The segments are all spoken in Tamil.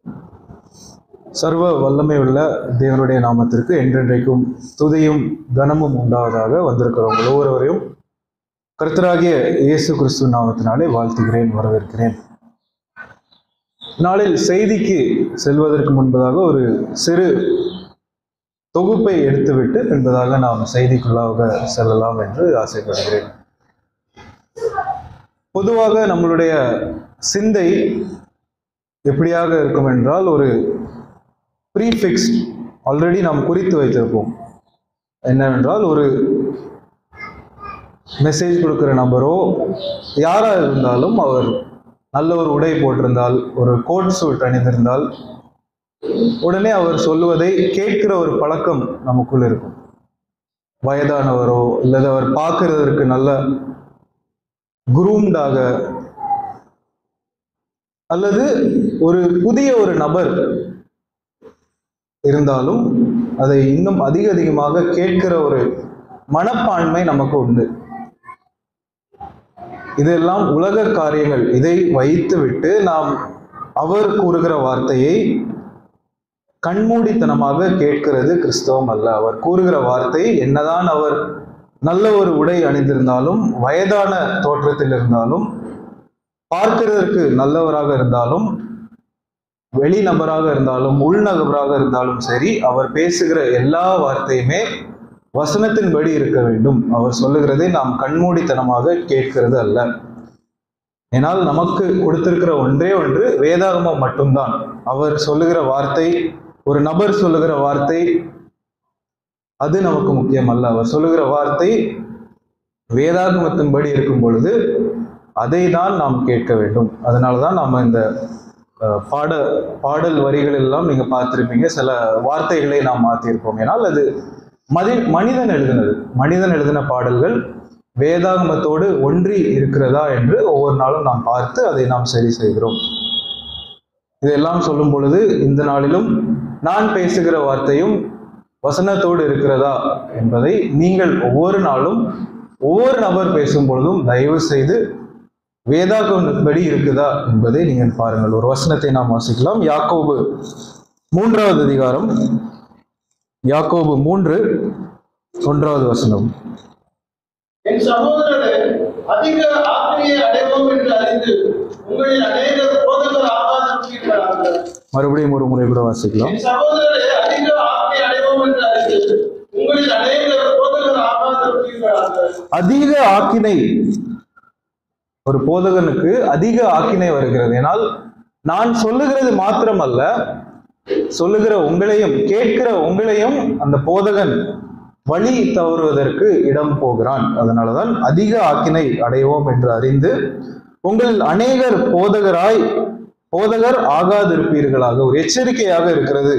சர்வ வல்லமை உள்ள தேவனுடைய நாமத்திற்கு என்றென்றைக்கும் துதியும் கனமும் உண்டாவதாக வந்திருக்கிறவங்க ஒவ்வொருவரையும் கர்த்தராகிய இயேசு கிறிஸ்து நாமத்தினாலே வாழ்த்துகிறேன் வரவேற்கிறேன் நாளில் செய்திக்கு செல்வதற்கு முன்பதாக ஒரு சிறு தொகுப்பை எடுத்துவிட்டு என்பதாக நாம் செய்திக்குள்ளாக செல்லலாம் என்று ஆசைப்படுகிறேன் பொதுவாக நம்மளுடைய சிந்தை எப்படியாக இருக்கும் என்றால் ஒரு ப்ரீஃபிக்ஸ்ட் ஆல்ரெடி நாம் குறித்து வைத்திருப்போம் என்னவென்றால் ஒரு மெசேஜ் கொடுக்குற நபரோ யாராக இருந்தாலும் அவர் நல்ல ஒரு உடை போட்டிருந்தால் ஒரு கோட் சூட் அணிந்திருந்தால் உடனே அவர் சொல்லுவதை கேட்கிற ஒரு பழக்கம் நமக்குள் இருக்கும் வயதானவரோ அல்லது அவர் பார்க்கிறதற்கு நல்ல குரூம்டாக அல்லது ஒரு புதிய ஒரு நபர் இருந்தாலும் அதை இன்னும் அதிக அதிகமாக கேட்கிற ஒரு மனப்பான்மை நமக்கு உண்டு இதெல்லாம் உலக காரியங்கள் இதை வைத்துவிட்டு நாம் அவர் கூறுகிற வார்த்தையை கண்மூடித்தனமாக கேட்கிறது கிறிஸ்தவம் அல்ல அவர் கூறுகிற வார்த்தை என்னதான் அவர் நல்ல ஒரு உடை அணிந்திருந்தாலும் வயதான தோற்றத்தில் இருந்தாலும் பார்க்கிறதற்கு நல்லவராக இருந்தாலும் வெளி நபராக இருந்தாலும் உள்நபராக இருந்தாலும் சரி அவர் பேசுகிற எல்லா வார்த்தையுமே வசனத்தின்படி இருக்க வேண்டும் அவர் சொல்லுகிறதை நாம் கண்மூடித்தனமாக கேட்கிறது அல்ல ஏனால் நமக்கு கொடுத்திருக்கிற ஒன்றே ஒன்று வேதாகமம் மட்டும்தான் அவர் சொல்லுகிற வார்த்தை ஒரு நபர் சொல்லுகிற வார்த்தை அது நமக்கு முக்கியம் அல்ல அவர் சொல்லுகிற வார்த்தை வேதாகமத்தின்படி இருக்கும் பொழுது அதை தான் நாம் கேட்க வேண்டும் அதனால தான் நாம் இந்த அஹ், பாட பாடல் வரிகள் எல்லாம் நீங்க பார்த்திருப்பீங்க சில வார்த்தைகளை நாம் மாற்றியிருப்போம் ஏனால் அது மதி மனிதன் எழுதினது மனிதன் எழுதின பாடல்கள் வேதாகமத்தோடு ஒன்றி இருக்கிறதா என்று ஒவ்வொரு நாளும் நாம் பார்த்து அதை நாம் சரி செய்கிறோம் இதெல்லாம் சொல்லும் பொழுது இந்த நாளிலும் நான் பேசுகிற வார்த்தையும் வசனத்தோடு இருக்கிறதா என்பதை நீங்கள் ஒவ்வொரு நாளும் ஒவ்வொரு நபர் பேசும் பொழுதும் தயவு செய்து வேதாகமப்படி இருக்குதா என்பதை நீங்கள் பாருங்கள் ஒரு வசனத்தை நாம் வாசிக்கலாம் யாக்கோபு மூன்றாவது அதிகாரம் யாக்கோபு மூன்று ஒன்றாவது வசனம் என் சகோதரரே அதிக ஆக்கிரியை அடைவோம் என்று அறிந்து உங்களில் அநேகர் போதகர் ஆகாதிருக்கிறார்கள் மறுபடியும் ஒரு முறை கூட வாசிக்கலாம் என் சகோதரரே அதிக ஆக்கிரியை அடைவோம் என்று அறிந்து உங்களில் அநேகர் போதகர் ஆகாதிருக்கிறார்கள் அதிக ஆக்கினை ஒரு போதகனுக்கு அதிக ஆக்கினை வருகிறது ஏனால் நான் சொல்லுகிறது மாத்திரமல்ல சொல்லுகிற உங்களையும் கேட்கிற உங்களையும் அந்த போதகன் வழி தவறுவதற்கு இடம் போகிறான் அதனாலதான் அதிக ஆக்கினை அடைவோம் என்று அறிந்து உங்களில் அநேகர் போதகராய் போதகர் ஆகாதிருப்பீர்களாக ஒரு எச்சரிக்கையாக இருக்கிறது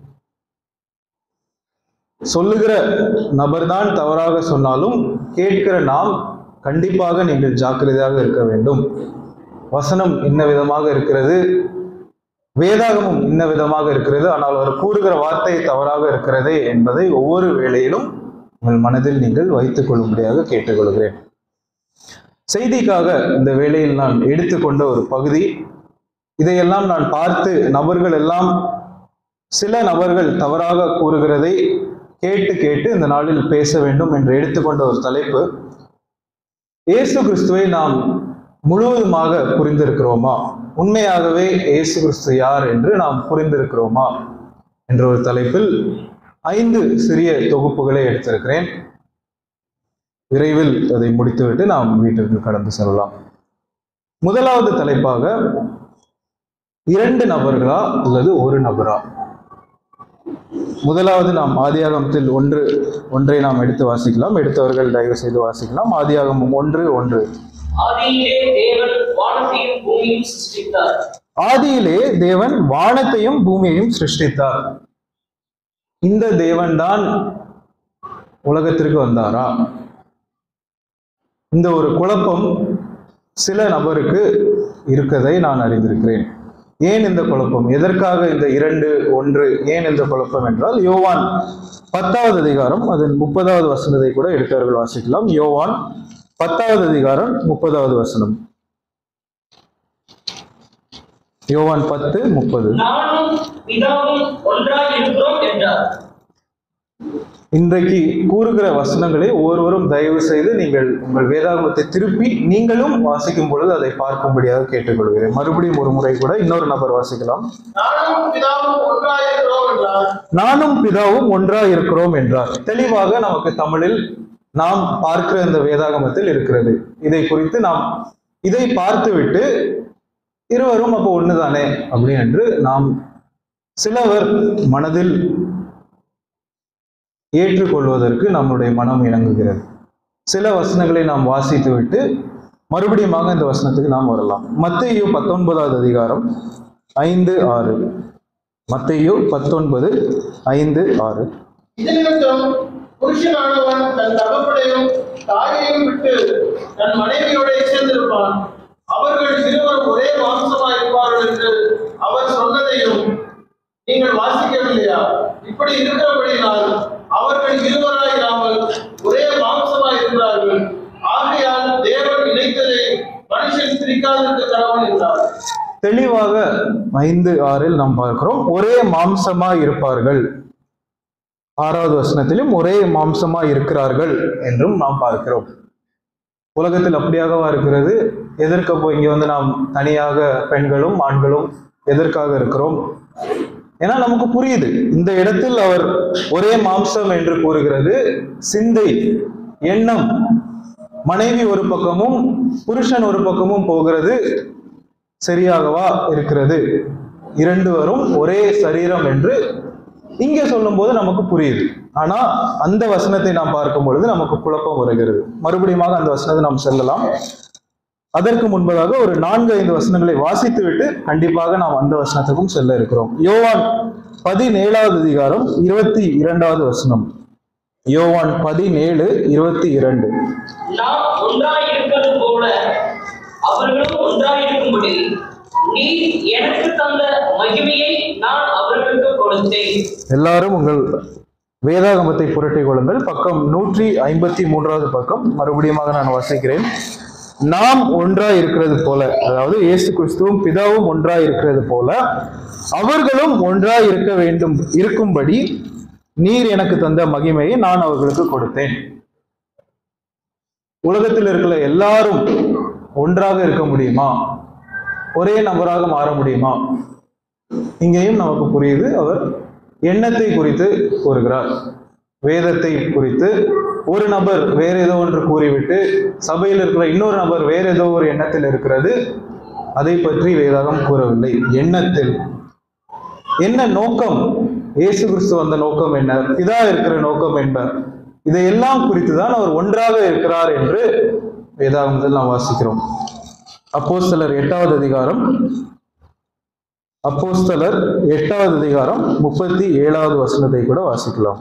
சொல்லுகிற நபர்தான் தவறாக சொன்னாலும் கேட்கிற நாம் கண்டிப்பாக நீங்கள் ஜாக்கிரதையாக இருக்க வேண்டும் வசனம் இன்ன விதமாக இருக்கிறது வேதாகமும் இன்ன விதமாக இருக்கிறது ஆனால் அவர் கூறுகிற வார்த்தை தவறாக இருக்கிறதே என்பதை ஒவ்வொரு வேளையிலும் உங்கள் மனதில் நீங்கள் வைத்துக் கொள்ளும்படியாக கேட்டுக்கொள்கிறேன் செய்திக்காக இந்த வேளையில் நான் எடுத்துக்கொண்ட ஒரு பகுதி இதையெல்லாம் நான் பார்த்து நபர்கள் எல்லாம் சில நபர்கள் தவறாக கூறுகிறதை கேட்டு கேட்டு இந்த நாளில் பேச வேண்டும் என்று எடுத்துக்கொண்ட ஒரு தலைப்பு இயேசு கிறிஸ்துவை நாம் முழுவதுமாக புரிந்திருக்கிறோமா உண்மையாகவே இயேசு கிறிஸ்து யார் என்று நாம் புரிந்திருக்கிறோமா என்ற ஒரு தலைப்பில் ஐந்து சிறிய தொகுப்புகளை எடுத்திருக்கிறேன் விரைவில் அதை முடித்துவிட்டு நாம் வீட்டிற்கு கடந்து செல்லலாம் முதலாவது தலைப்பாக இரண்டு நபர்களா அல்லது ஒரு நபரா முதலாவது நாம் ஆதியாகமத்தில் ஒன்று ஒன்றை நாம் எடுத்து வாசிக்கலாம் எடுத்தவர்கள் தயவு செய்து வாசிக்கலாம் ஆதியாகமம் ஒன்று ஒன்று ஆதியிலே தேவன் வானத்தையும் பூமியையும் சிருஷ்டித்தார் ஆதியிலே தேவன் வானத்தையும் பூமியையும் சிருஷ்டித்தார் இந்த தேவன்தான் உலகத்திற்கு வந்தாரா இந்த ஒரு குழப்பம் சில நபருக்கு இருக்கதை நான் அறிந்திருக்கிறேன் ஏன் இந்த குழப்பம் எதற்காக இந்த இரண்டு ஒன்று ஏன் இந்த குழப்பம் என்றால் யோவான் பத்தாவது அதிகாரம் அதன் முப்பதாவது வசனத்தை கூட எடுத்தவர்கள் வாசிக்கலாம் யோவான் பத்தாவது அதிகாரம் முப்பதாவது வசனம் யோவான் பத்து முப்பது நானும் பிதாவும் ஒன்றாய் இருக்கிறோம் என்றார் இன்றைக்கு கூறுகிற வசனங்களை ஒவ்வொருவரும் தயவு செய்து நீங்கள் உங்கள் வேதாகமத்தை திருப்பி நீங்களும் வாசிக்கும் பொழுது அதை பார்க்கும்படியாக கேட்டுக்கொள்கிறேன் மறுபடியும் ஒரு முறை கூட இன்னொரு நபர் வாசிக்கலாம் நானும் பிதாவும் ஒன்றாயிருக்கிறோம் என்றார் நானும் பிதாவும் ஒன்றாய் இருக்கிறோம் என்றார் தெளிவாக நமக்கு தமிழில் நாம் பார்க்கிற இந்த வேதாகமத்தில் இருக்கிறது இதை குறித்து நாம் இதை பார்த்துவிட்டு இருவரும் அப்போ ஒண்ணுதானே அப்படி என்று நாம் சிலவர் மனதில் ஏற்றுக்கொள்வதற்கு நம்முடைய மனம் இணங்குகிறது சில வசனங்களை நாம் வாசித்துவிட்டு மறுபடியுமாக இந்த வசனத்துக்கு நாம் வரலாம் மத்தேயு பத்தொன்பதாவது அதிகாரம் ஐந்து ஆறு மத்தேயு பத்தொன்பது ஐந்து ஆறு இது நிமித்தம் புருஷனானவன் தன் தகப்பனையும் தாயையும் விட்டு தன் மனைவியோட சேர்ந்திருப்பான் அவர்கள் இருவரும் ஒரே மாம்சமாய் இருப்பார்கள் என்று அவர் சொன்னதையும் நீங்கள் வாசிக்கவில்லையா இப்படி இருக்கிறபடினால் அவர்கள் இருவராயிராமல் ஒரே மாம்சமாய் இருக்கிறார்கள் ஆகையால் தேவன் இணைத்ததை மனுஷன் பிரிக்காதிருக்க கடவுள் என்றார் தெளிவாக ஐந்து ஆறில் நாம் பார்க்கிறோம் ஒரே மாம்சமா இருப்பார்கள் ஆறாவது வசனத்திலும் ஒரே மாம்சமா இருக்கிறார்கள் என்றும் நாம் பார்க்கிறோம் உலகத்தில் அப்படியாகவா இருக்கிறது எதற்கு போய் இங்க வந்து நாம் தனியாக பெண்களும் ஆண்களும் எதற்காக இருக்கிறோம் ஏன்னா நமக்கு புரியுது இந்த இடத்தில் அவர் ஒரே மாம்சம் என்று கூறுகிறது சிந்தை எண்ணம் மனைவி ஒரு பக்கமும் புருஷன் ஒரு பக்கமும் போகிறது சரியாகவா இருக்கிறது இரண்டு வரும் ஒரே சரீரம் என்று இங்கே சொல்லும்போது நமக்கு புரியுது ஆனா அந்த வசனத்தை நாம் பார்க்கும் பொழுது நமக்கு குழப்பம் வருகிறது மறுபடியுமாக அந்த வசனத்தை நாம் செல்லலாம் அதற்கு முன்பதாக ஒரு நான்கு ஐந்து வசனங்களை வாசித்துவிட்டு கண்டிப்பாக நாம் அந்த வசனத்துக்கும் செல்ல இருக்கிறோம் யோவான் பதினேழாவது அதிகாரம் இருபத்தி இரண்டாவது வசனம் யோவான் பதினேழு இருபத்தி இரண்டு நாம் ஒன்றாய் இருக்கிறது போல அவர்களும் ஒன்றாய் இருக்கும்படி நீ எனக்கு தந்த மகிமையை நான் அவர்களுக்கு கொடுத்தேன் எல்லாரும் உங்கள் வேதாகமத்தை புரட்டிக் கொள்ளுங்கள் பக்கம் நூற்றி ஐம்பத்தி மூன்றாவது பக்கம் மறுபடியுமாக நான் வாசிக்கிறேன் நாம் ஒன்றாய் இருக்கிறது போல அதாவது இயேசு கிறிஸ்துவும் பிதாவும் ஒன்றாய் இருக்கிறது போல அவர்களும் ஒன்றாய் இருக்க வேண்டும் இருக்கும்படி நீர் எனக்கு தந்த மகிமையை நான் அவர்களுக்கு கொடுத்தேன் உலகத்தில் இருக்கிற எல்லாரும் ஒன்றாக இருக்க முடியுமா ஒரே நபராக மாற முடியுமா இங்கேயும் நமக்கு புரியுது அவர் எண்ணத்தை குறித்து கூறுகிறார் வேதத்தை குறித்து ஒரு நபர் வேற ஏதோ ஒன்று கூறிவிட்டு சபையில் இருக்கிற இன்னொரு நபர் வேற ஏதோ ஒரு எண்ணத்தில் இருக்கிறது அதை பற்றி வேதாகம் கூறவில்லை எண்ணத்தில் என்ன நோக்கம் இயேசு கிறிஸ்து வந்த நோக்கம் என்ன பிதா இருக்கிற நோக்கம் என்ன இதையெல்லாம் குறித்து தான் அவர் ஒன்றாக இருக்கிறார் என்று வேதாகமத்தில் நாம் வாசிக்கிறோம் அப்போஸ்தலர் எட்டாவது அதிகாரம் அப்போஸ்தலர் எட்டாவது அதிகாரம் முப்பத்தி ஏழாவது வசனத்தை கூட வாசிக்கலாம்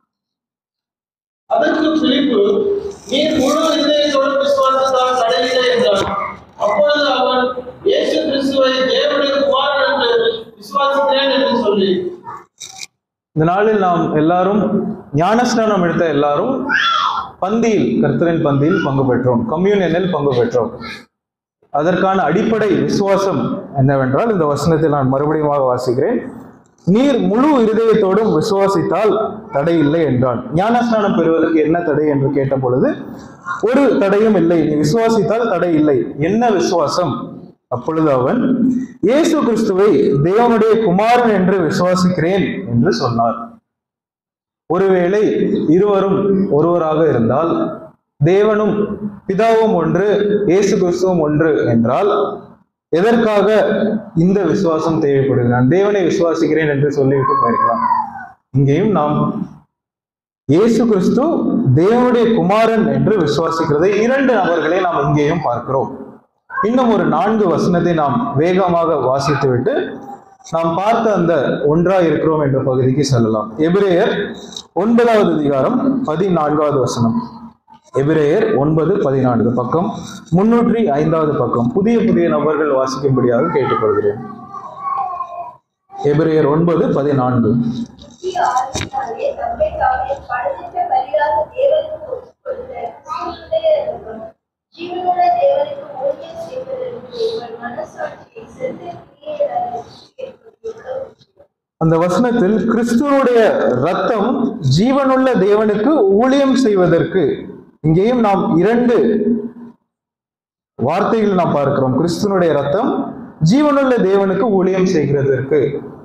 அதற்கு பிலிப்பு நீர் முழு இதயத்தோடு விசுவாசத்தால் தடையில்லை என்றான் அப்பொழுது அவன் இயேசு கிறிஸ்துவை தேவனுடைய குமாரன் என்று விசுவாசிக்கிறேன் என்று சொல்லி இந்த நாளில் நாம் எல்லாரும் ஞானஸ்நானம் எடுத்த எல்லாரும் பந்தியில் கர்த்தரின் பந்தியில் பங்கு பெற்றோம் கம்யூனியனில் பங்கு பெற்றோம் அதற்கான அடிப்படை விசுவாசம் என்னவென்றால் இந்த வசனத்தில் நான் மறுபடியும் வாசிக்கிறேன் நீர் முழு இருதயத்தோடும் விசுவாசித்தால் தடை இல்லை என்றான் ஞானஸ்நானம் பெறுவதற்கு என்ன தடை என்று கேட்ட பொழுது ஒரு தடையும் இல்லை நீ விசுவாசித்தால் தடை இல்லை என்ன விசுவாசம் அப்பொழுது அவன் இயேசு கிறிஸ்துவை தேவனுடைய குமாரன் என்று விசுவாசிக்கிறேன் என்று சொன்னார் ஒருவேளை இருவரும் ஒருவராக இருந்தால் தேவனும் பிதாவும் ஒன்று இயேசு கிறிஸ்துவும் ஒன்று என்றால் எதற்காக இந்த விசுவாசம் தேவைப்படுகிறது நான் தேவனை விசுவாசிக்கிறேன் என்று சொல்லிவிட்டு போயிருக்கலாம் இங்கேயும் நாம் இயேசு கிறிஸ்து தேவனுடைய குமாரன் என்று விசுவாசிக்கிறதை இரண்டு நபர்களை நாம் இங்கேயும் பார்க்கிறோம் இன்னும் ஒரு நான்கு வசனத்தை நாம் வேகமாக வாசித்துவிட்டு நாம் பார்த்த அந்த ஒன்றா இருக்கிறோம் என்ற பகுதிக்கு செல்லலாம் எபிரேயர் ஒன்பதாவது அதிகாரம் பதினான்காவது வசனம் எபிரேயர் ஒன்பது பதினான்கு பக்கம் முன்னூற்றி ஐந்தாவது பக்கம் புதிய புதிய நபர்கள் வாசிக்கும்படியாக கேட்டுக்கொள்கிறேன் எபிரேயர் ஒன்பது பதினான்கு ஆவியானவரே தம்மை தாமே படைத்த பலியாக தேவனுக்கு ஒப்புக்கொடுத்த கிறிஸ்துவுடைய இரத்தம், ஜீவனுள்ள தேவனுக்கு ஊழியம் செய்வதற்கு உங்கள் மனசாட்சியை செலுத்தி அந்த வசனத்தில் கிறிஸ்துவனுடைய ரத்தம் ஜீவனுள்ள தேவனுக்கு ஊழியம் செய்வதற்கு இங்கேயும் நாம் இரண்டு வார்த்தைகள் நாம் பார்க்கிறோம் கிறிஸ்துவனுடைய ரத்தம் ஜீவனுள்ள தேவனுக்கு ஊழியம் செய்கிறதற்கு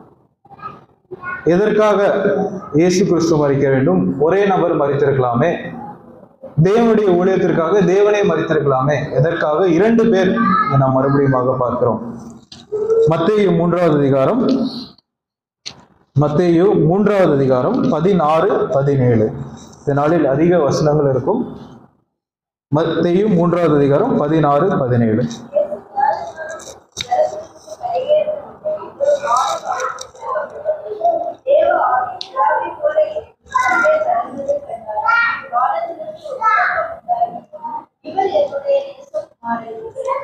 எதற்காக இயேசு கிறிஸ்து மறிக்க வேண்டும் ஒரே நபர் மறித்திருக்கலாமே தேவனுடைய ஊழியத்திற்காக தேவனே மறித்திருக்கலாமே எதற்காக இரண்டு பேர் இதை நாம் மறுபடியுமாக பார்க்கிறோம் மத்தேயு மூன்றாவது அதிகாரம் மத்தேயு மூன்றாவது அதிகாரம் பதினாறு பதினேழு இந்த நாளில் அதிக வசனங்கள் இருக்கும் மத்தேயு மூன்றாவது அதிகாரம் பதினாறு பதினேழு இவர் என்னுடைய நேசகுமாரன்.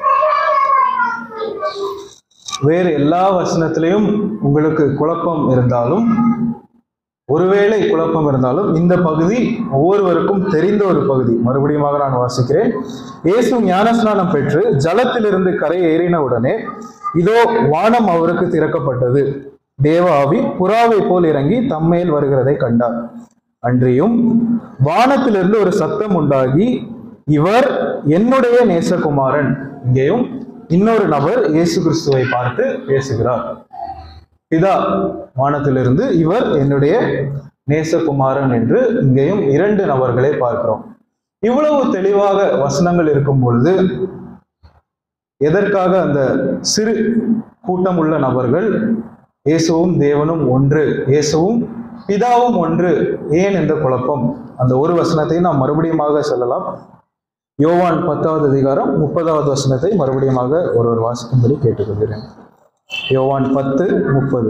வேறு எல்லா வசனத்திலையும் உங்களுக்கு குழப்பம் இருந்தாலும் ஒருவேளை குழப்பம் இருந்தாலும் இந்த பகுதி ஒவ்வொருவருக்கும் தெரிந்த ஒரு பகுதி மறுபடியுமாக நான் வாசிக்கிறேன் இயேசு ஞானஸ்நானம் பெற்று ஜலத்திலிருந்து கரை ஏறின உடனே இதோ வானம் அவருக்கு திறக்கப்பட்டது தேவ ஆவி புறாவை போல் இறங்கி தம்மேல் வருகிறதை கண்டார் அன்றியும் வானத்திலிருந்து ஒரு சத்தம் உண்டாகி இவர் என்னுடைய நேசகுமாரன் இங்கேயும் இன்னொரு நபர் இயேசு கிறிஸ்துவை பார்த்து பேசுகிறார் பிதா வானத்திலிருந்து இவர் என்னுடைய நேசகுமாரன் என்று இங்கேயும் இரண்டு நபர்களை பார்க்கிறோம் இவ்வளவு தெளிவாக வசனங்கள் இருக்கும் பொழுது எதற்காக அந்த சிறு கூட்டம் உள்ள நபர்கள் இயேசுவும் தேவனும் ஒன்று இயேசுவும் பிதாவும் ஒன்று ஏன் இந்த குழப்பம் அந்த ஒரு வசனத்தை நாம் மறுபடியுமாக சொல்லலாம் யோவான் பத்தாவது அதிகாரம் முப்பதாவது வசனத்தை மறுபடியுமாக ஒருவர் வாசிக்கும்படி கேட்டுக்கொள்கிறேன் யோவான் பத்து முப்பது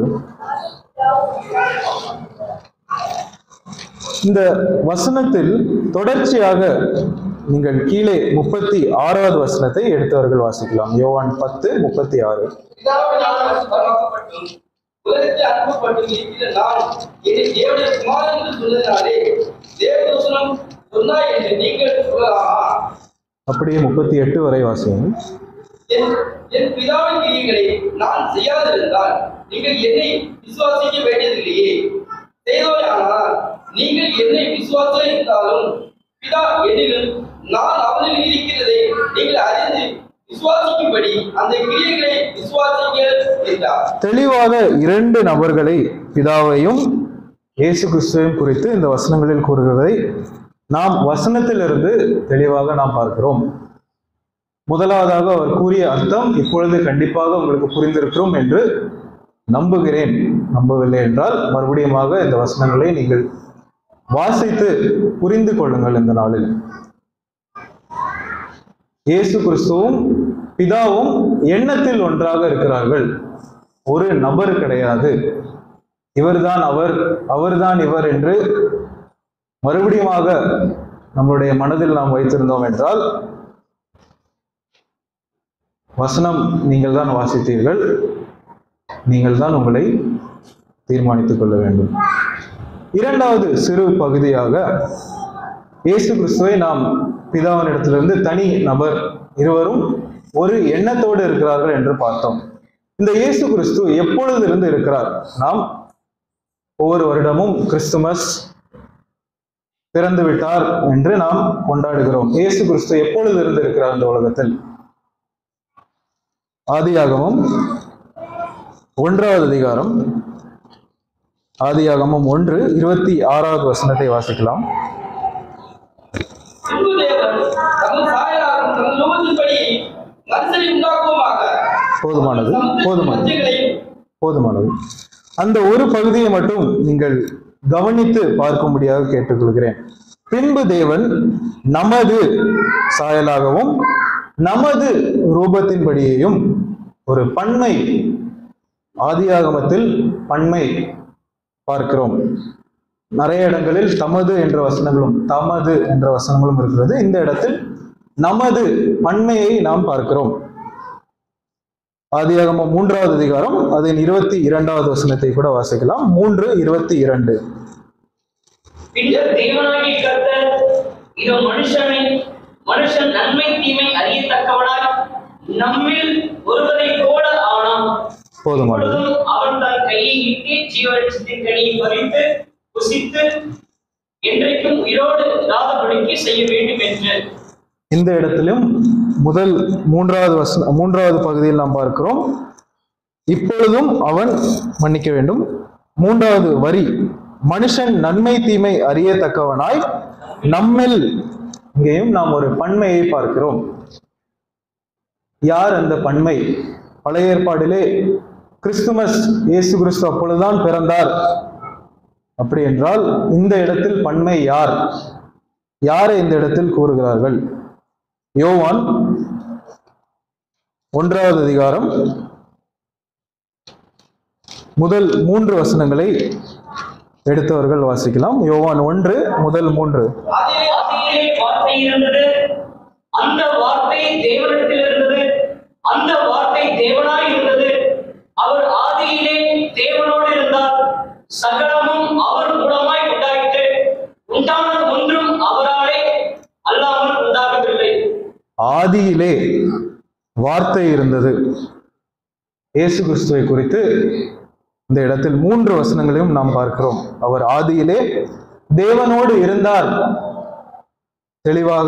இந்த வசனத்தில் தொடர்ச்சியாக நீங்கள் கீழே முப்பத்தி ஆறாவது வசனத்தை எடுத்தவர்கள் வாசிக்கலாம் யோவான் பத்து முப்பத்தி ஆறு பிதாவினால் பரமாக்கப்பட்டும் உலகத்தை அனுப்பப்பட்டும் இருக்கிற நான் என்னை தேவனுடைய குமாரன் என்று சொன்னதினாலே தேவதூஷணம் சொன்னாய் என்று நீங்கள் சொல்லலாமா அப்படியே முப்பத்தி எட்டு வரை வாசியுங்கள் என் என் பிதாவின் கிரியைகளை நான் செய்யாதிருந்தால் நீங்கள் என்னை விசுவாசிக்க வேண்டியதில்லையே செய்தோயானால் நீங்கள் என்னை விசுவாசித்தாலும் பிதா என்னிலும் நான் அவனில் இருக்கிறதை நீங்கள் அறிந்து விசுவாசிக்கும்படி அந்த கிரியைகளை விசுவாசிங்கள் என்றார் தெளிவாக இரண்டு நபர்களை பிதாவையும் இயேசு கிறிஸ்துவையும் குறித்து இந்த வசனங்களில் கூறுகிறதை நாம் வசனத்திலிருந்து தெளிவாக நாம் பார்க்கிறோம் முதலாவதாக அவர் கூறிய அர்த்தம் இப்பொழுது கண்டிப்பாக உங்களுக்கு புரிந்திருக்கிறோம் என்று நம்புகிறேன் நம்பவில்லை என்றால் மறுபடியுமாக இந்த வசனங்களை நீங்கள் வாசித்து புரிந்து கொள்ளுங்கள் இந்த நாளில் இயேசு கிறிஸ்துவும் பிதாவும் எண்ணத்தில் ஒன்றாக இருக்கிறார்கள் ஒரு நபர் கிடையாது இவர்தான் அவர் அவர்தான் இவர் என்று மறுபடியுமாக நம்மளுடைய மனதில் நாம் வைத்திருந்தோம் என்றால் வசனம் நீங்கள் தான் வாசித்தீர்கள் நீங்கள் தான் உங்களை தீர்மானித்துக் கொள்ள வேண்டும் இரண்டாவது சிறு பகுதியாக இயேசு கிறிஸ்துவை நாம் பிதாவினிடத்திலிருந்து தனி நபர் இருவரும் ஒரு எண்ணத்தோடு இருக்கிறார்கள் என்று பார்த்தோம் இந்த இயேசு கிறிஸ்து எப்பொழுது இருந்து இருக்கிறார் நாம் ஒவ்வொரு வருடமும் கிறிஸ்துமஸ் பிறந்து விட்டார் என்று நாம் கொண்டாடுகிறோம் இயேசு கிறிஸ்து எப்பொழுது இருந்து இருக்கிறார் இந்த உலகத்தில் ஆதியாகமம் ஒன்றாவது அதிகாரம் ஆதியாகமம் ஒன்று இருபத்தி ஆறாவது வசனத்தை வாசிக்கலாம் பின்பு தேவன் தமது சாயலாகும் தமது ரூபத்தின்படி மனுஷனை உண்டாக்குவோமாக போதுமானது போதுமானது மத்தியங்களையும் போதுமானது அந்த ஒரு பகுதியை மட்டும் நீங்கள் கவனித்து பார்க்கும்படியாக கேட்டுக்கொள்கிறேன் பின்பு தேவன் நமது சாயலாகவும் நமது ரூபத்தின்படியையும் ஒரு பன்மை ஆதியாகமத்தில் பன்மை பார்க்கிறோம் நிறைய இடங்களில் தமது என்ற வசனங்களும் தமது என்ற வசனங்களும் இருக்கிறது இந்த இடத்தில் நமது பன்மையை நாம் பார்க்கிறோம் ஆதியாகமம் மூன்றாவது அதிகாரம் அதன் இருபத்தி இரண்டாவது வசனத்தை கூட வாசிக்கலாம் மூன்று இருபத்தி இரண்டு பின்னர் தேவனாகிய கர்த்தர் இதோ மனுஷனை மனுஷன் நன்மை தீமை அறியத்தக்கவனாய் நம்மில் ஒருவரை போல ஆனான் போதுமானது இப்பொழுதும் அவன் தன் கையை நீட்டி ஜீவரட்சத்தின் கனியை பறித்து புசித்து என்றைக்கும் உயிரோடு இராதபடிக்கு செய்ய வேண்டும் என்று இந்த இடத்திலும் முதல் மூன்றாவது வசன மூன்றாவது பகுதியில் நாம் பார்க்கிறோம் இப்பொழுதும் அவன் மன்னிக்க வேண்டும் மூன்றாவது வரி மனுஷன் நன்மை தீமை அறியத்தக்கவனாய் நம்மில் இங்கேயும் நாம் ஒரு பன்மையை பார்க்கிறோம் யார் அந்த பன்மை பழைய ஏற்பாடிலே கிறிஸ்துமஸ் இயேசு கிறிஸ்து அப்பொழுதுதான் பிறந்தார் அப்படி என்றால் இந்த இடத்தில் பன்மை யார் யாரை இந்த இடத்தில் கூறுகிறார்கள் யோவான் ஒன்றாவது அதிகாரம் முதல் மூன்று வசனங்களை எடுத்தவர்கள் வாசிக்கலாம் யோவான் ஒன்று முதல் மூன்று அதிலே ஆதியிலே வார்த்தை இருந்தது அந்த வார்த்தை தேவனிடத்தில் இருந்தது அந்த வார்த்தை தேவனாய் இருந்தது அவர் ஆதியிலே தேவனோடு இருந்தார் சகலமும் அவர் மூலமாய் உண்டாயிற்று உண்டானது ஒன்றும் அவராலே அல்லாமல் உண்டாகவில்லை ஆதியிலே வார்த்தை இருந்தது இயேசு கிறிஸ்துவை குறித்து இந்த இடத்தில் மூன்று வசனங்களையும் நாம் பார்க்கிறோம் அவர் ஆதியிலே தேவனோடு இருந்தார் தெளிவாக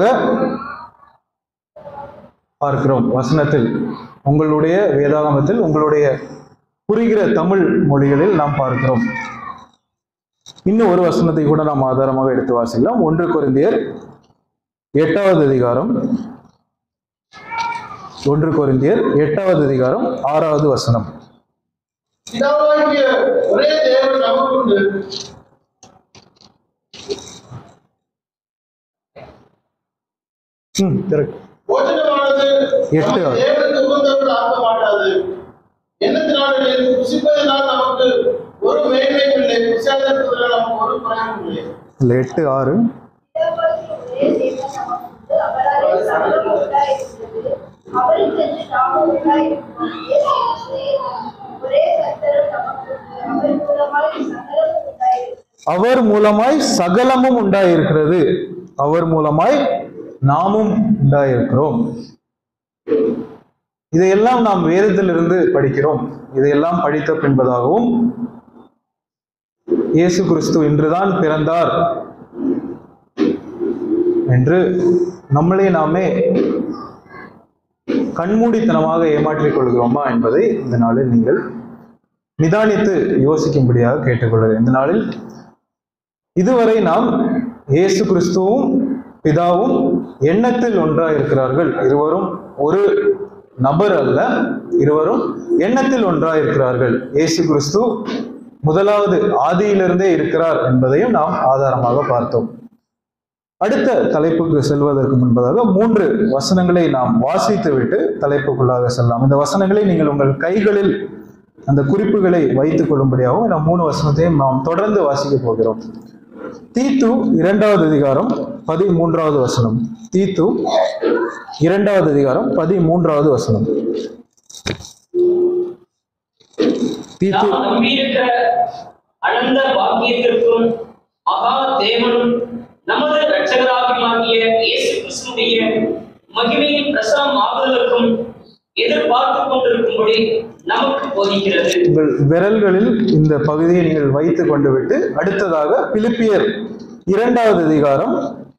பார்க்கிறோம் வசனத்தில் உங்களுடைய வேதாகமத்தில் உங்களுடைய புரிகிற தமிழ் மொழிகளில் நாம் பார்க்கிறோம் இன்னும் ஒரு வசனத்தை கூட நாம் ஆதாரமாக எடுத்து வாசிக்கலாம் ஒன்று கொரிந்தியர் எட்டாவது அதிகாரம் ஒன்று கொரிந்தியர் எட்டாவது அதிகாரம் ஆறாவது வசனம் பிதாவாகிய ஒரே தேவன் நமக்குண்டு ம் correct. போஜனமானது எட்டு. நமக்கு தேவனுக்கு உகந்தவர்கள் ஆக்க மாட்டாது எண்ணத்தினாலே புசிப்பதனால் நமக்கு ஒரு மேன்மையும் இல்லை புசியாததினால் நமக்கு ஒரு பயனும் இல்லை இல்ல எட்டு ஆறு பிதாவாகிய ஒரே தேவன் நமக்குண்டு, அவராலே சகலம் உண்டாயிருக்கிறது. அவருக்கென்று நாமும் உண்டாயிருக்கிறோம். இயேசு கிறிஸ்துவே ஒரே கர்த்தரும் நமக்குண்டு. அவர் மூலமாய் சகலமும் உண்டாயிருக்கிறது. அவர் மூலமாய் சகலமும் உண்டாயிருக்கிறது அவர் மூலமாய் நாமும் உண்டாயிருக்கிறோம் இதையெல்லாம் நாம் வேதத்திலிருந்து படிக்கிறோம் இதையெல்லாம் படித்த பின்பதாகவும் இயேசு கிறிஸ்து இன்றுதான் பிறந்தார் என்று நம்மளே நாமே கண்மூடித்தனமாக ஏமாற்றிக் கொள்கிறோமா என்பதை இந்த நாளில் நீங்கள் நிதானித்து யோசிக்கும்படியாக கேட்டுக்கொள்கிறேன் இந்த நாளில் இதுவரை நாம் இயேசு கிறிஸ்துவும் பிதாவும் எண்ணத்தில் ஒன்றாக இருக்கிறார்கள் இருவரும் ஒரு நபர் அல்ல இருவரும் எண்ணத்தில் ஒன்றாக இருக்கிறார்கள் இயேசு கிறிஸ்து முதலாவது ஆதியிலிருந்தே இருக்கிறார் என்பதையும் நாம் ஆதாரமாக பார்த்தோம் அடுத்த தலைப்புக்கு செல்வதற்கு முன்பதாக மூன்று வசனங்களை நாம் வாசித்துவிட்டு தலைப்புக்குள்ளாக செல்லலாம் இந்த வசனங்களை நீங்கள் உங்கள் கைகளில் அந்த குறிப்புகளை வைத்துக் கொள்ளும்படியாகவும் இந்த மூணு வசனத்தையும் நாம் தொடர்ந்து வாசிக்க போகிறோம் தீத்து இரண்டாவது அதிகாரம் பதிமூன்றாவது வசனம் தீத்து இரண்டாவது அதிகாரம் பதிமூன்றாவது வசனம் தீத்து நாம் நம்பியிருக்கிற அனந்த பாக்கியத்திற்கும் மகா தேவனும் நமது இரட்சகராகிய இயேசு கிறிஸ்துடைய மகிமையின் பிரசவம் ஆகுதலுக்கும் எதிர்பார்த்து கொண்டிருக்கும்படி நமக்கு போதிக்கிறது உங்கள் விரல்களில் இந்த பகுதியை நீங்கள் வைத்துக் கொண்டு விட்டு அடுத்ததாக பிலிப்பியர் இரண்டாவது அதிகாரம்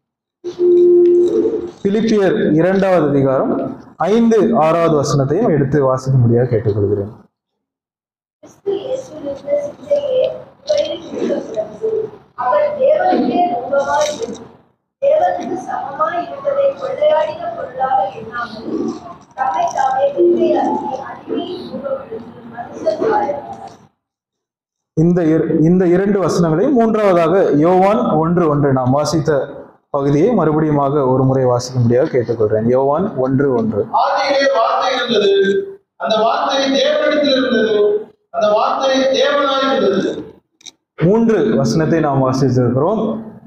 பிலிப்பியர் இரண்டாவது அதிகாரம் ஐந்து ஆறாவது வசனத்தையும் எடுத்து வாசிக்கும்படியாக கேட்டுக்கொள்கிறேன் கிறிஸ்து இயேசுவிலிருந்த சிந்தையே உங்களில் இருக்கக்கூடாது. அவர் தேவனுக்கே ரூபமாய் இருந்து, தேவனுக்கு சமமாய் இருப்பதை கொள்ளையாடின பொருளாக எண்ணாமல், தம்மை தாமே வெறுமையாக்கி, அடிமையின் ரூபமெடுத்து மனுஷர் சாயலானார். இந்த இர- இந்த இரண்டு வசனங்களையும் மூன்றாவதாக யோவான் ஒன்று ஒன்று நாம் வாசித்த பகுதியை மறுபடியுமாக ஒரு முறை வாசிக்கும்படியாக கேட்டுக்கொள்கிறேன் யோவான் ஒன்று ஒன்று ஆதியிலே வார்த்தை இருந்தது அந்த வார்த்தை தேவனிடத்தில் இருந்தது அந்த வார்த்தை தேவனாய் இருந்தது மூன்று வசனத்தை நாம் வாசித்திருக்கிறோம்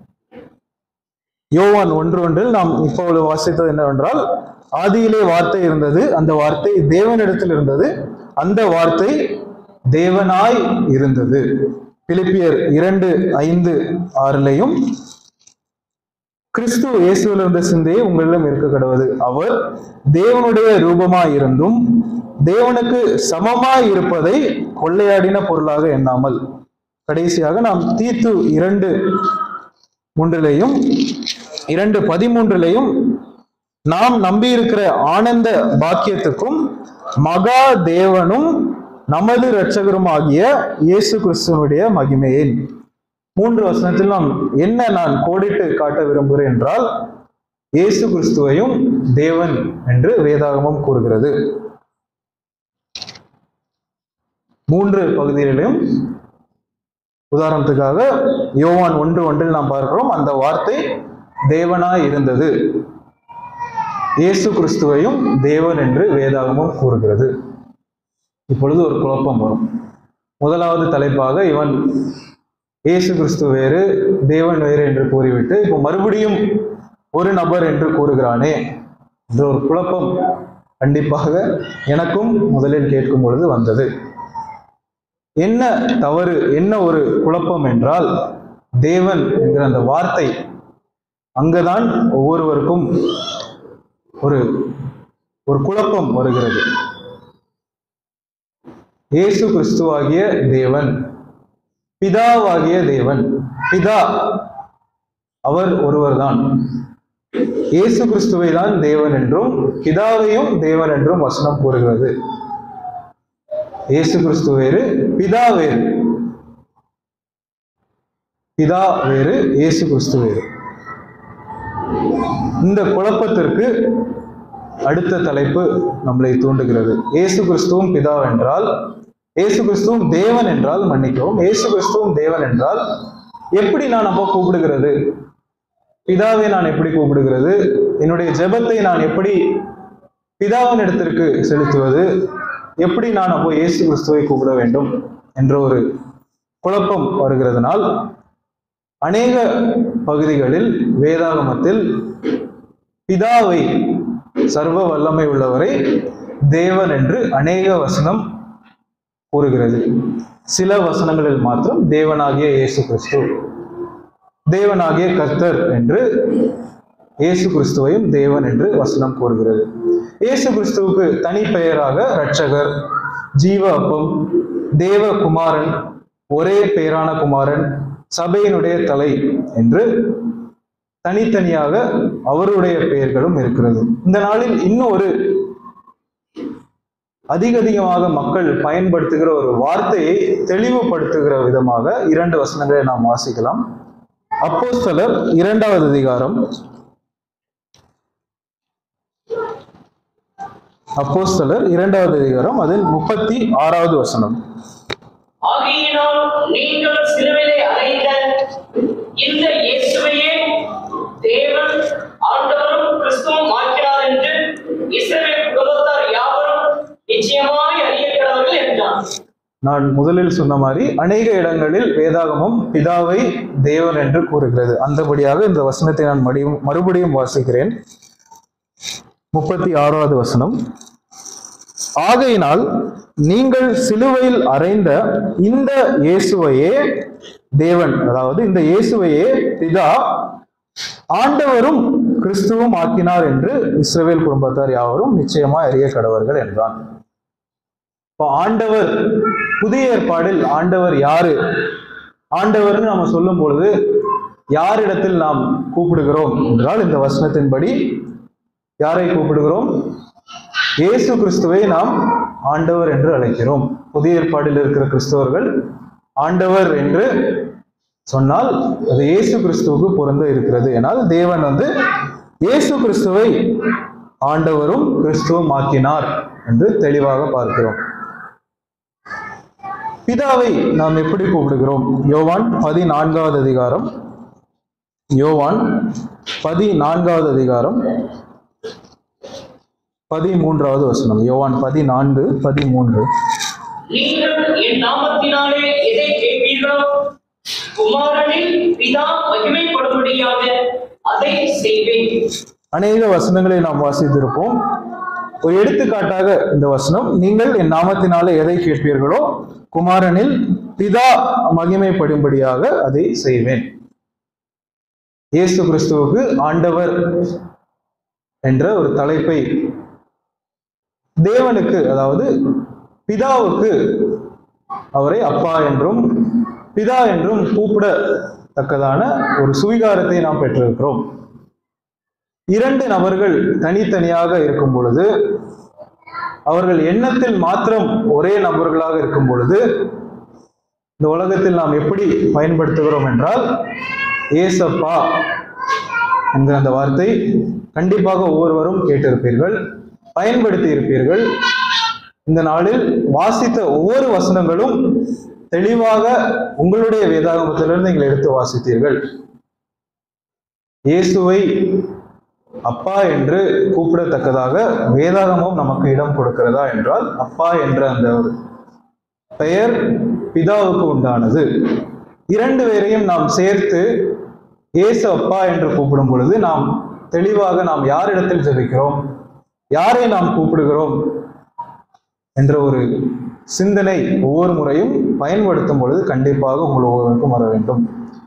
யோவான் ஒன்று ஒன்றில் நாம் இப்பொழுது வாசித்தது என்னவென்றால் ஆதியிலே வார்த்தை இருந்தது அந்த வார்த்தை தேவனிடத்தில் இருந்தது அந்த வார்த்தை தேவனாய் இருந்தது பிலிப்பியர் இரண்டு ஐந்து ஆறிலையும் கிறிஸ்து இயேசுவில் இருந்த சிந்தையே உங்களிடம் இருக்க கடவுது அவர் தேவனுடைய ரூபமாய் இருந்தும் தேவனுக்கு சமமாய் இருப்பதை கொள்ளையாடின பொருளாக எண்ணாமல் கடைசியாக நாம் தீத்து இரண்டு மூன்றிலையும் இரண்டு பதிமூன்றிலையும் நாம் நம்பியிருக்கிற ஆனந்த பாக்கியத்துக்கும் மகா தேவனும் நமது இரட்சகரும் ஆகிய இயேசு கிறிஸ்துவனுடைய மகிமையேன் மூன்று வசனத்தில் நாம் என்ன நான் கோடிட்டு காட்ட விரும்புகிறேன் என்றால் இயேசு கிறிஸ்துவையும் தேவன் என்று வேதாகமம் கூறுகிறது மூன்று பகுதிகளிலும் உதாரணத்துக்காக யோவான் ஒன்று ஒன்றில் நாம் பார்க்கிறோம் அந்த வார்த்தை தேவனாய் இருந்தது இயேசு கிறிஸ்துவையும் தேவன் என்று வேதாகமும் கூறுகிறது இப்பொழுது ஒரு குழப்பம் வரும் முதலாவது தலைப்பாக இவன் இயேசு கிறிஸ்து வேறு தேவன் வேறு என்று கூறிவிட்டு இப்போ மறுபடியும் ஒரு நபர் என்று கூறுகிறானே என்ற ஒரு குழப்பம் கண்டிப்பாக எனக்கும் முதலில் கேட்கும் பொழுது வந்தது என்ன தவறு என்ன ஒரு குழப்பம் என்றால் தேவன் என்கிற அந்த வார்த்தை அங்கதான் ஒவ்வொருவருக்கும் ஒரு ஒரு குழப்பம் வருகிறது இயேசு கிறிஸ்துவாகிய தேவன் பிதாவாகிய தேவன் பிதா அவர் ஒருவர்தான் இயேசு கிறிஸ்துவை தான் தேவன் என்றும் பிதாவையும் தேவன் என்றும் வசனம் கூறுகிறது இயேசு கிறிஸ்து வேறு பிதா வேறு பிதா வேறு இயேசு கிறிஸ்து வேறு இந்த குழப்பத்திற்கு அடுத்த தலைப்பு நம்மளை தூண்டுகிறது இயேசு கிறிஸ்துவும் பிதா என்றால் இயேசு கிறிஸ்துவும் தேவன் என்றால் மன்னிக்கவும் இயேசு கிறிஸ்துவும் தேவன் என்றால் எப்படி நான் அப்போ கூப்பிடுகிறது பிதாவை நான் எப்படி கூப்பிடுகிறது என்னுடைய ஜெபத்தை நான் எப்படி பிதாவின் இடத்திற்கு செலுத்துவது எப்படி நான் அப்போ இயேசு கிறிஸ்துவை கூப்பிட வேண்டும் என்ற ஒரு குழப்பம் வருகிறதுனால் அநேக பகுதிகளில் வேதாகமத்தில் பிதாவை சர்வ வல்லமை உள்ளவரை தேவன் என்று அநேக வசனம் கூறுகிறது சில வசனங்களில் மாத்திரம் தேவனாகிய இயேசு கிறிஸ்து தேவனாகிய கர்த்தர் என்று இயேசு கிறிஸ்துவையும் தேவன் என்று வசனம் கூறுகிறது இயேசு கிறிஸ்துவுக்கு தனி பெயராக இரட்சகர் ஜீவ அப்பம் தேவ குமாரன் ஒரே பெயரான குமாரன் சபையினுடைய தலை என்று தனித்தனியாக அவருடைய பெயர்களும் இருக்கிறது இந்த நாளில் இன்னும் ஒரு அதிக அதிகமாக மக்கள் பயன்படுத்துகிற ஒரு வார்த்தையை தெளிவுபடுத்துகிற விதமாக இரண்டு வசனங்களை நாம் வாசிக்கலாம் அப்போஸ்தலர் இரண்டாவது அதிகாரம் அப்போஸ்தலர் இரண்டாவது அதிகாரம் அதில் முப்பத்தி ஆறாவது வசனம் ஆகையினால் நீங்கள் சிலுவையிலே அறைந்த இந்த இயேசுவையே தேவன் ஆண்டவரும் கிறிஸ்துவும் ஆக்கினார் என்று இஸ்ரவேல் குலத்தார் யாவரும் நிச்சயமாய் அறியப்படவர்கள் என்றான் நான் முதலில் சொன்ன மாதிரி அநேக இடங்களில் வேதாகமம் பிதாவை தேவன் என்று கூறுகிறது அந்தபடியாக இந்த வசனத்தை நான் மடியும் மறுபடியும் வாசிக்கிறேன் முப்பத்தி ஆறாவது வசனம் ஆகையினால் நீங்கள் சிலுவையில் அறைந்த இந்த இயேசுவையே தேவன் அதாவது இந்த இயேசுவையே பிதா ஆண்டவரும் கிறிஸ்துவும் ஆக்கினார் என்று இஸ்ரவேல் குடும்பத்தார் யாவரும் நிச்சயமாய் அறிய கடவர்கள் என்றான் இப்போ ஆண்டவர் புதிய ஏற்பாடில் ஆண்டவர் யாரு ஆண்டவர்னு நாம சொல்லும் பொழுது யாரிடத்தில் நாம் கூப்பிடுகிறோம் என்றால் இந்த வசனத்தின்படி யாரை கூப்பிடுகிறோம் இயேசு கிறிஸ்துவை நாம் ஆண்டவர் என்று அழைக்கிறோம் புதிய ஏற்பாடில் இருக்கிற கிறிஸ்தவர்கள் ஆண்டவர் என்று சொன்னால் அது இயேசு கிறிஸ்துவுக்கு பொருந்த இருக்கிறது ஏனால் தேவன் வந்து இயேசு கிறிஸ்துவை ஆண்டவரும் கிறிஸ்துவும் ஆக்கினார் என்று தெளிவாக பார்க்கிறோம் பிதாவை நாம் எப்படி கூப்பிடுகிறோம் யோவான் பதினான்காவது அதிகாரம் யோவான் பதினான்காவது அதிகாரம் பதிமூன்றாவது வசனம் யோவான் பதினான்கு பதிமூன்று நீங்கள் என் நாமத்தினாலே எதை கேட்பீர்களோ குமாரனில் பிதா மகிமைப்படும்படியாக அதை செய்வேன் அநேக வசனங்களை நாம் வாசித்திருப்போம் ஒரு எடுத்துக்காட்டாக இந்த வசனம் நீங்கள் என் நாமத்தினாலே எதை கேட்பீர்களோ குமாரனில் பிதா மகிமைப்படும்படியாக அதை செய்வேன் இயேசு கிறிஸ்துவுக்கு ஆண்டவர் என்ற ஒரு தலைப்பை தேவனுக்கு அதாவது பிதாவுக்கு அவரை அப்பா என்றும் பிதா என்றும் கூப்பிடத்தக்கதான ஒரு சுவிகாரத்தை நாம் பெற்றிருக்கிறோம் இரண்டு நபர்கள் தனித்தனியாக இருக்கும் பொழுது அவர்கள் எண்ணத்தில் மாத்திரம் ஒரே நபர்களாக இருக்கும் பொழுது இந்த உலகத்தில் நாம் எப்படி பயன்படுத்துகிறோம் என்றால் ஏசப்பா என்கிற அந்த வார்த்தை கண்டிப்பாக ஒவ்வொருவரும் கேட்டிருப்பீர்கள் பயன்படுத்தி இருப்பீர்கள் இந்த நாளில் வாசித்த ஒவ்வொரு வசனங்களும் தெளிவாக உங்களுடைய வேதாகமத்திலிருந்து நீங்கள் எடுத்து வாசித்தீர்கள் இயேசுவை அப்பா என்று கூப்பிடத்தக்கதாக வேதாகமம் நமக்கு இடம் கொடுக்கிறதா என்றால் அப்பா என்ற அந்த ஒரு பெயர் பிதாவுக்கு உண்டானது இரண்டு பேரையும் நாம் சேர்த்து இயேசு அப்பா என்று கூப்பிடும் பொழுது நாம் தெளிவாக நாம் யாரிடத்தில் ஜெபிக்கிறோம் யாரை நாம் கூப்பிடுகிறோம் என்ற ஒரு சிந்தனை ஒவ்வொரு முறையும் பயன்படுத்தும் பொழுது கண்டிப்பாக உங்கள் ஒவ்வொருவருக்கும் வர வேண்டும்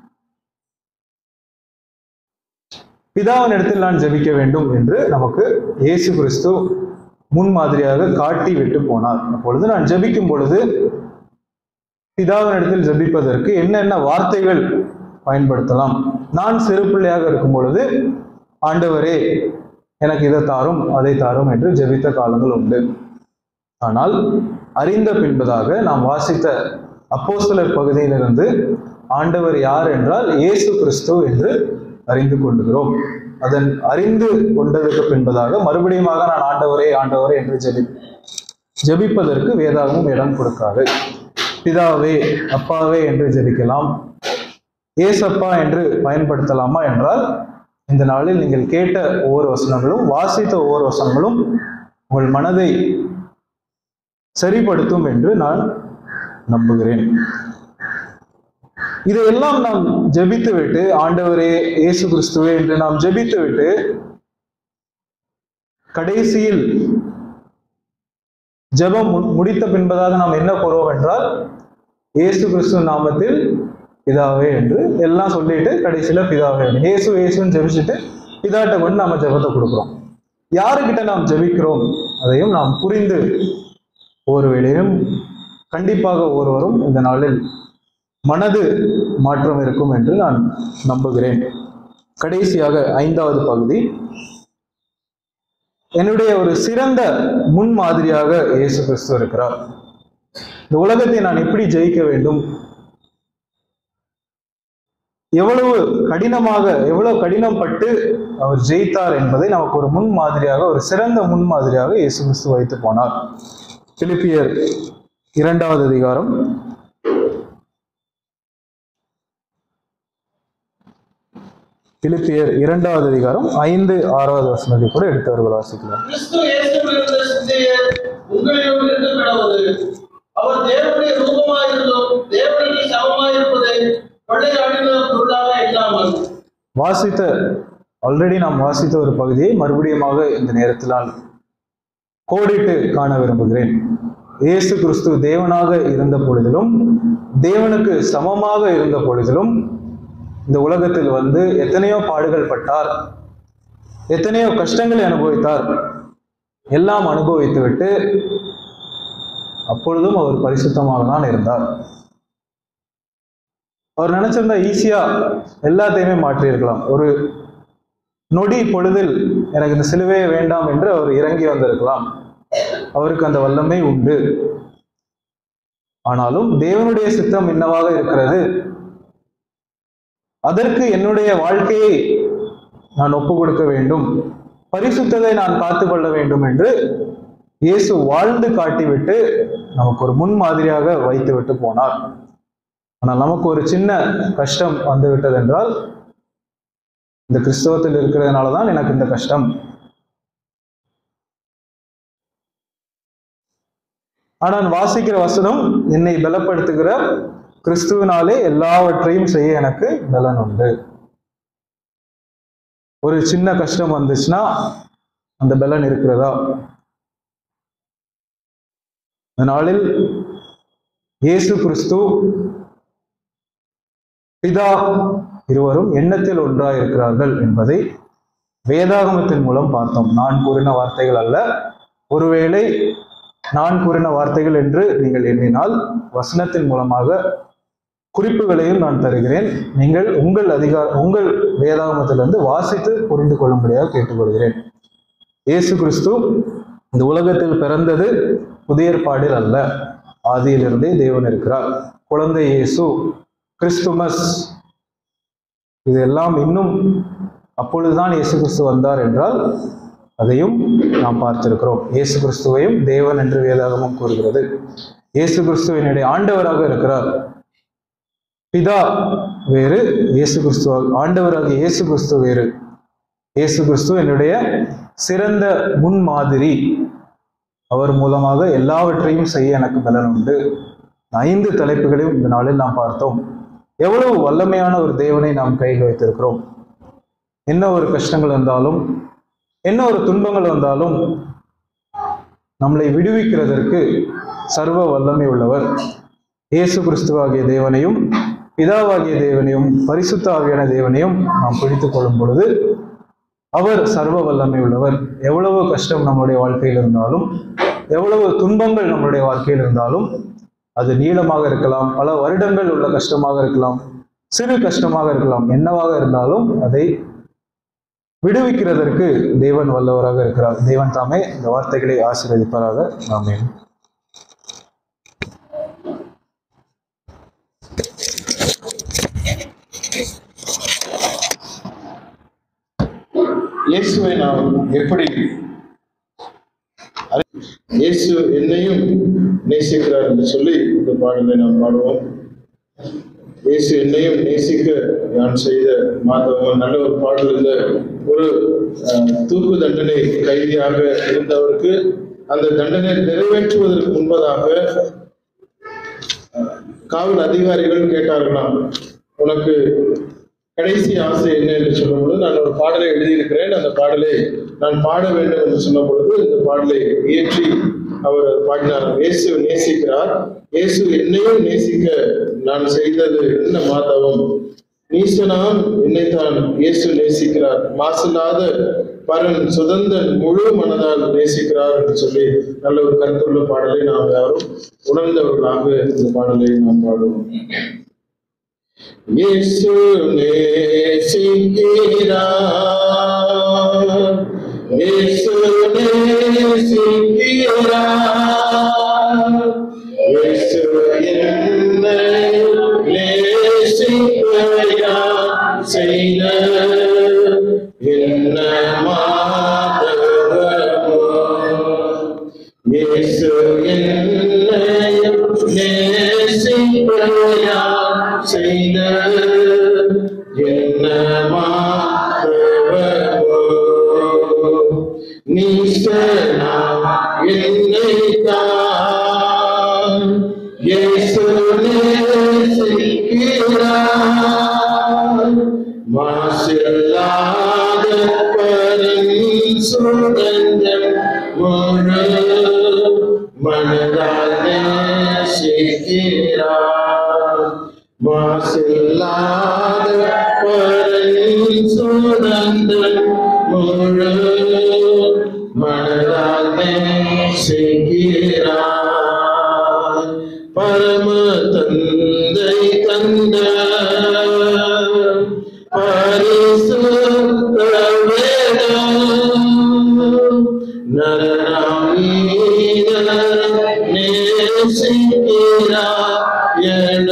பிதாவின் இடத்தில் நான் ஜெபிக்க வேண்டும் என்று நமக்கு இயேசு கிறிஸ்து முன்மாதிரியாக காட்டி விட்டு போனார் அப்பொழுது நான் ஜெபிக்கும் பொழுது பிதாவின் இடத்தில் ஜெபிப்பதற்கு என்னென்ன வார்த்தைகள் பயன்படுத்தலாம் நான் சிறு பிள்ளையாக இருக்கும் பொழுது ஆண்டவரே எனக்கு இதை தாரும் அதை தாரும் என்று ஜெபித்த காலங்கள் உண்டு ஆனால் அறிந்த பின்பதாக நாம் வாசித்த அப்போஸ்தலர் பகுதியிலிருந்து ஆண்டவர் யார் என்றால் இயேசு கிறிஸ்து என்று அறிந்து கொள்கிறோம் அதன் அறிந்து கொண்டதற்கு பின்பதாக மறுபடியுமாக நான் ஆண்டவரே ஆண்டவரே என்று ஜெபி ஜெபிப்பதற்கு வேதாகமும் இடம் கொடுக்காது பிதாவே அப்பாவே என்று ஜெபிக்கலாம் ஏசப்பா என்று பயன்படுத்தலாமா என்றால் இந்த நாளில் நீங்கள் கேட்ட ஒவ்வொரு வசனங்களும் வாசித்த ஒவ்வொரு வசனங்களும் உங்கள் மனதை சரிப்படுத்தும் என்று நான் நம்புகிறேன் இதையெல்லாம் நாம் ஜெபித்து விட்டு ஆண்டவரே இயேசு கிறிஸ்துவே என்று நாம் ஜெபித்து விட்டு கடைசியில் ஜெபம் மு- முடித்த பின்பதாக நாம் என்ன கூறுவோம் என்றால் இயேசு கிறிஸ்து நாமத்தில் பிதாவே என்று எல்லாம் சொல்லிட்டு கடைசியில பிதாவே என்று. இயேசு இயேசுன்னு ஜெபிச்சுட்டு பிதாட்ட கொண்டு நம்ம ஜெபத்தை கொடுக்குறோம் யாருக்கிட்ட நாம் ஜெபிக்கிறோம் அதையும் நாம் புரிந்து ஒவ்வொரு வேளையிலும் கண்டிப்பாக ஒருவரும் இந்த நாளில் மனது மாற்றம் இருக்கும் என்று நான் நம்புகிறேன் கடைசியாக ஐந்தாவது பகுதி என்னுடைய ஒரு சிறந்த முன்மாதிரியாக இயேசு கிறிஸ்து இருக்கிறார் இந்த உலகத்தை நான் எப்படி ஜெயிக்க வேண்டும் எவ்வளவு கடினமாக எவ்வளவு கடினம் பட்டு அவர் ஜெயித்தார் என்பதை நமக்கு ஒரு முன்மாதிரியாக ஒரு சிறந்த முன்மாதிரியாக இயேசு கிறிஸ்து வைத்து போனார் பிலிப்பியர் இரண்டாவது அதிகாரம் பிலிப்பியர் இரண்டாவது அதிகாரம் ஐந்து ஆறாவது வசனத்தை கூட எடுத்தவர்கள் வாசிக்கலாம் கிறிஸ்து இயேசுவில் இருந்த சிந்தையே உங்களிலும் இருக்க கிடவது அவர் தேவனுடைய ரூபமாயிருந்தும் தேவனுக்கு சமமாயிருப்பதை கொள்ளையாடின பொருளாக இல்லாமல் வாசித்த ஆல்ரெடி நாம் வாசித்த ஒரு பகுதியை மறுபடியுமாக இந்த நேரத்தில் நான் கோடிட்டு காண விரும்புகிறேன் இயேசு கிறிஸ்து தேவனாக இருந்த பொழுதிலும் தேவனுக்கு சமமாக இருந்த பொழுதிலும் இந்த உலகத்தில் வந்து எத்தனையோ பாடுகள் பட்டார் எத்தனையோ கஷ்டங்களை அனுபவித்தார் எல்லாம் அனுபவித்துவிட்டு அப்பொழுதும் அவர் பரிசுத்தமாக தான் இருந்தார் அவர் நினைச்சிருந்தா ஈஸியா எல்லாத்தையுமே மாற்றியிருக்கலாம் ஒரு நொடி பொழுதில் எனக்கு இந்த சிலுவையே வேண்டாம் என்று அவர் இறங்கி வந்திருக்கலாம் அவருக்கு அந்த வல்லமை உண்டு ஆனாலும் தேவனுடைய சித்தம் என்னவாக இருக்கிறது அதற்கு என்னுடைய வாழ்க்கையை நான் ஒப்பு கொடுக்க வேண்டும் பரிசுத்ததை நான் காத்து கொள்ள வேண்டும் என்று இயேசு வாழ்ந்து காட்டிவிட்டு நமக்கு ஒரு முன்மாதிரியாக வைத்து விட்டு போனார் ஆனால் நமக்கு ஒரு சின்ன கஷ்டம் வந்து விட்டது என்றால் இந்த கிறிஸ்தவத்தில் இருக்கிறதுனால தான் எனக்கு இந்த கஷ்டம் ஆனால் வாசிக்கிற வசனம் என்னை பலப்படுத்துகிற கிறிஸ்துவினாலே எல்லாவற்றையும் செய்ய எனக்கு பலன் உண்டு ஒரு சின்ன கஷ்டம் வந்துச்சுன்னா அந்த பலன் இருக்கிறதா இந்த நாளில் இயேசு கிறிஸ்து பிதா இருவரும் எண்ணத்தில் ஒன்றாய் இருக்கிறார்கள் என்பதை வேதாகமத்தின் மூலம் பார்த்தோம் நான் கூறின வார்த்தைகள் அல்ல ஒருவேளை நான் கூறின வார்த்தைகள் என்று நீங்கள் எண்ணினால் வசனத்தின் மூலமாக குறிப்புகளையும் நான் தருகிறேன் நீங்கள் உங்கள் அதிகார உங்கள் வேதாகமத்திலிருந்து வாசித்து புரிந்து கொள்ளும்படியாக கேட்டுக்கொள்கிறேன் இயேசு கிறிஸ்து இந்த உலகத்தில் பிறந்தது புதிய ஏற்பாடில் அல்ல ஆதியிலிருந்தே தேவன் இருக்கிறார் குழந்தை இயேசு கிறிஸ்துமஸ் இதெல்லாம் இன்னும் அப்பொழுதுதான் இயேசு கிறிஸ்து வந்தார் என்றால் அதையும் நாம் பார்த்திருக்கிறோம் இயேசு கிறிஸ்துவையும் தேவன் என்று வேதாகமம் கூறுகிறது இயேசு கிறிஸ்து என்னுடைய ஆண்டவராக இருக்கிறார் பிதா வேறு இயேசு கிறிஸ்து ஆண்டவராக இயேசு கிறிஸ்து வேறு இயேசு கிறிஸ்து என்னுடைய சிறந்த முன்மாதிரி அவர் மூலமாக எல்லாவற்றையும் செய்ய எனக்கு பலன் உண்டு ஐந்து தலைப்புகளையும் இந்த நாளில் நாம் பார்த்தோம் எவ்வளவு வல்லமையான ஒரு தேவனை நாம் கையில் வைத்திருக்கிறோம் என்ன ஒரு கஷ்டங்கள் வந்தாலும் என்ன ஒரு துன்பங்கள் வந்தாலும் நம்மளை விடுவிக்கிறதற்கு சர்வ வல்லமை உள்ளவர் இயேசு கிறிஸ்துவாகிய தேவனையும் பிதாவாகிய தேவனையும் பரிசுத்த ஆவியான தேவனையும் நாம் பிடித்துக் கொள்ளும் பொழுது அவர் சர்வ வல்லமை உள்ளவர் எவ்வளவு கஷ்டம் நம்முடைய வாழ்க்கையில் இருந்தாலும் எவ்வளவு துன்பங்கள் நம்மளுடைய வாழ்க்கையில் இருந்தாலும் அது நீளமாக இருக்கலாம் பல வருடங்கள் உள்ள கஷ்டமாக இருக்கலாம் சிறு கஷ்டமாக இருக்கலாம் என்னவாக இருந்தாலும் அதை விடுவிக்கிறதற்கு தேவன் வல்லவராக இருக்கிறார் தேவன் தாமே இந்த வார்த்தைகளை ஆசீர்வதிப்பாராக ஆமென் இயேசுவை நாம் எப்படி அறி- இயேசு என்னையும் நேசிக்கிறார் என்று சொல்லி இந்த பாடலை நாம் பாடுவோம் இயேசு என்னையும் நேசிக்க நான் செய்த மாதவன் நல்ல ஒரு பாடல் இந்த ஒரு அஹ், தூக்கு தண்டனை கைதியாக இருந்தவருக்கு அந்த தண்டனை நிறைவேற்றுவதற்கு முன்பதாக காவல் அதிகாரிகள் கேட்டார்களாம் உனக்கு கடைசி ஆசை என்ன என்று சொல்லும் பொழுது நான் ஒரு பாடலை எழுதியிருக்கிறேன் அந்த பாடலை நான் பாட வேண்டும் என்று சொன்ன பொழுது இந்த பாடலை இயற்றி அவர் பாடினார் இயேசு நேசிக்கிறார் இயேசு என்னையும் நேசிக்க நான் செய்தது என்ன மாதவம் நீசனாம் என்னைத்தான் இயேசு நேசிக்கிறார் மாசில்லாத பரன் சுதந்தன் முழு மனதால் நேசிக்கிறார் என்று சொல்லி நல்ல ஒரு கருத்துள்ள பாடலை நாம் யாரும் உணர்ந்தவர்களாக இந்த பாடலை நாம் பாடுவோம் இயேசு நேசிக்கிறார் இயேசு நேசிக்கிறார் இயேசு என்னை நேசிக்கிறார் செய்த என்ன மாதவமோ இயேசு என்னை நேசிக்கிறார் செய்த என்ன மாதவமோ நீசனா என்னைத்தான் இயேசு நேசிக்கிறார் மாசில்லாத பரன் சுதந்தம் முழு மனதால் நேசிக்கிறார் மாசில்லாத பரன் சுதந்தம் முழு மனதால் நேசிக்கிறார் பரம தந்தை தந்த பரிசுத்த வேதம் நரநாமீதர் நேசிக்கிறார் என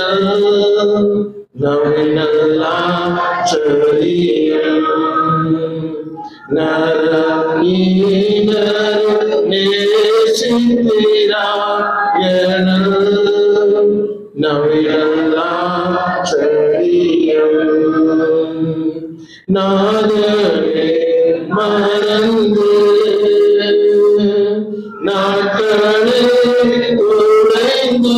நவினல்லாம் சரியம் நரநீதர் நேசிக்கிறார் என நவினல்லாம் சரியம் நாதனே மறந்து நாட்களே உழைந்து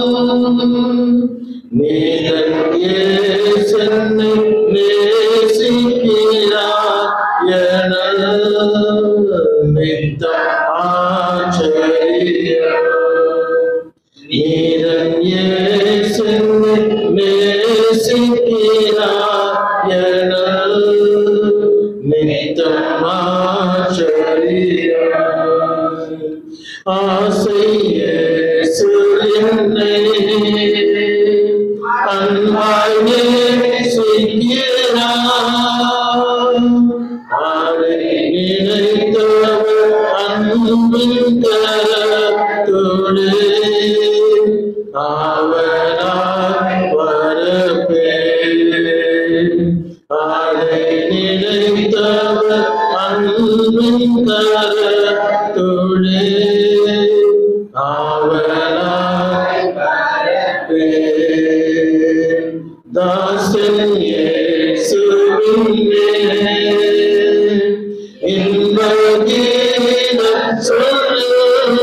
நீதன் ஏசன்னை நேசிக்கிறார் என நித்தம் ஆச்சரியம் நீரன் இயேசுவை நேசிக்கிறார் எனல் நித்தம் ஆச்சரியம் ஆசையே என்னை அன்பாய் நேசிக்கிறார் அதை நினைத்தவர் அன்பின் கரத்தோடு அவனாய் வரப்பேன் அதை நினைத்தவர் அன்பின் கரத்தோடு அவனாய் வரப்பேன் தாசன் இயேசுவின் இன்பகீதம் சொல்லு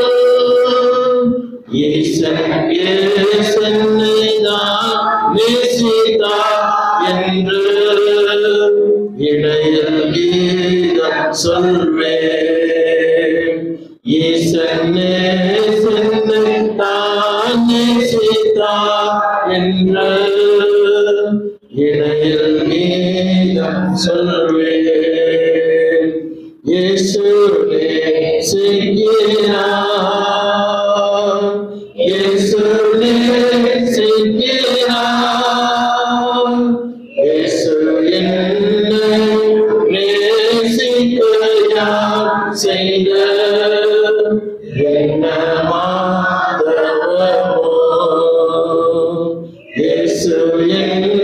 ஈசன் இயேசனை நான் நேசித்தா என்று இடையில் கீதம் சொல்வேன் ஈசன் நேசனை நான் நேசித்தா என்று இடையில் கீதம் சொல்வேன் இயேசுவே செய்கிறார் இயேசுவே செய்கிறார் இயேசு என்னை நேசிக்கிறார் செய்த என்ன மாதவமோ இயேசு என்னை